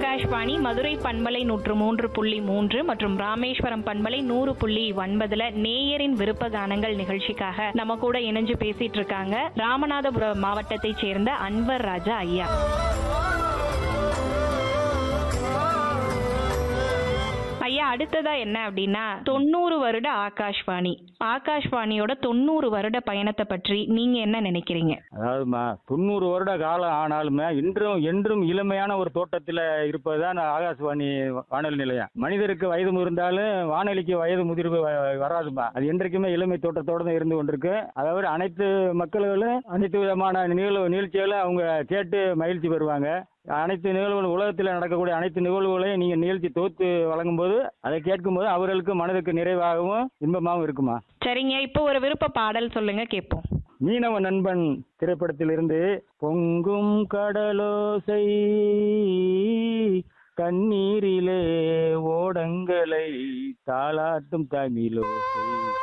ஆகாஷ்வாணி மதுரை பண்பலை நூற்று மூன்று புள்ளி மூன்று மற்றும் ராமேஸ்வரம் பண்பலை நூறு புள்ளி ஒன்பதுல நேயரின் விருப்ப கானங்கள் நிகழ்ச்சிக்காக நம்ம கூட இணைஞ்சு பேசிட்டு இருக்காங்க ராமநாதபுரம் மாவட்டத்தைச் சேர்ந்த அன்வர் ராஜா ஐயா ஐயா அடுத்ததா என்ன அப்படின்னா தொண்ணூறு வருட ஆகாஷ்வாணி ஆகாஷ்வாணியோட தொண்ணூறு வருட பயணத்தை பற்றி நீங்க என்ன நினைக்கிறீங்க அதாவதுமா தொண்ணூறு வருட காலம் ஆனாலுமே இன்றும் என்றும் இளமையான ஒரு தோட்டத்தில் இருப்பதுதான் ஆகாசவாணி வானொலி நிலையம் மனிதருக்கு வயது முதிர்ந்தாலும் வானொலிக்கு வயது முதிர்வு வ- வராதுமா அது என்றைக்குமே இளமை தோட்டத்தோடு தான் இருந்து கொண்டிருக்கு அதாவது அனைத்து மக்களும் அனைத்து விதமான நிகழ்வு நிகழ்ச்சிகளை அவங்க கேட்டு மகிழ்ச்சி பெறுவாங்க அனைத்து நிகழ்வுகள் உலகத்தில் நடக்கக்கூடிய அனைத்து நிகழ்வுகளையும் நீங்கள் நிகழ்ச்சி தொகுத்து வழங்கும்போது அதை கேட்கும்போது அவர்களுக்கு மனதுக்கு நிறைவாகவும் இன்பமாகவும் இருக்குமா சரிங்க இப்போ ஒரு விருப்ப பாடல் சொல்லுங்க கேட்போம் மீனவ நண்பன் திரைப்படத்திலிருந்து பொங்கும் கடலோசை கண்ணீரிலே ஓடங்களை தாளாட்டும் தமிழோசை